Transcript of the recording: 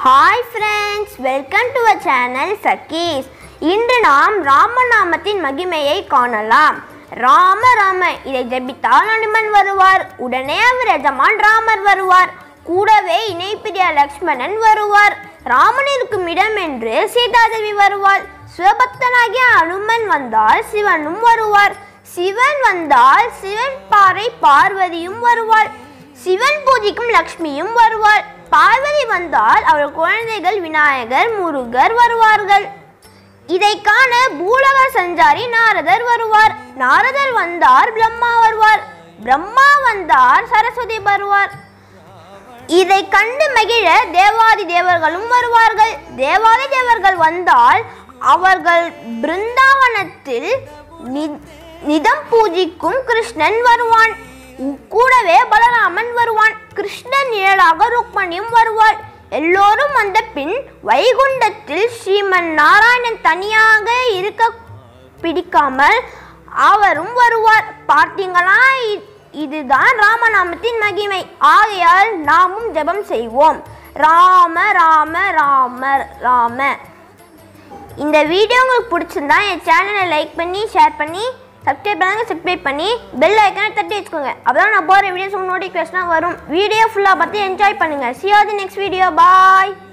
hi friends welcome to a channel சக்கீஸ் இன்று நாம் ராமநாமத்தின் மகிமையை காணலாம் ராம ராம இதை ஜபித்தால் அனுமன் வருவார் உடனே அவர் எஜமான் ராமர் வருவார் கூடவே இணைப்பிரிய லக்ஷ்மணன் வருவார் ராமன் இருக்கும் இடம் என்று சீதாதேவி வருவாள் சிவபக்தனாகிய அனுமன் வந்தால் சிவனும் வருவார் சிவன் வந்தால் சிவன் பாறை பார்வதியும் வருவாள் சிவன் பூஜிக்கும் லக்ஷ்மியும் வருவாள் பார்வதி வந்தால் அவள் குழந்தைகள் விநாயகர் முருகர் வருவார்கள் இதை காண பூலக சஞ்சாரி நாரதர் வருவார் நாரதர் வந்தார் பிரம்மா வருவார் பிரம்மா வந்தார் சரஸ்வதி வருவார் இதை கண்டு மகிழ தேவாதி தேவர்களும் வருவார்கள் தேவாதி தேவர்கள் வந்தால் அவர்கள் பிருந்தாவனத்தில் நி- நிதம் பூஜிக்கும் கிருஷ்ணன் வருவான் கூடவே பலராமன் வருவான் கிருஷ்ணன் நிழலாக ருக்மணியும் வருவாள் எல்லோரும் வந்த பின் வைகுண்டத்தில் ஸ்ரீமன் நாராயணன் தனியாக இருக்க பிடிக்காமல் அவரும் வருவார் பார்த்தீங்களா இ- இதுதான் ராமநாமத்தின் மகிமை ஆகையால் நாமும் ஜெபம் செய்வோம் ராம ராம ராம ராம இந்த வீடியோ உங்களுக்கு பிடிச்சிருந்தா என் சேனலை லைக் பண்ணி ஷேர் பண்ணி சப்ஸ்கிரைப் பண்ணுங்க சப்ஸ்கிரைப் பண்ணி பெல் ஐக்கனை தட்டி வச்சுக்கோங்க அப்பதான் நான் போகிற வீடியோஸ் உங்களுக்கு நோட்டிஃபிகேஷனாக வரும் வீடியோ ஃபுல்லாக பார்த்து என்ஜாய் பண்ணுங்கள் see you on the next video bye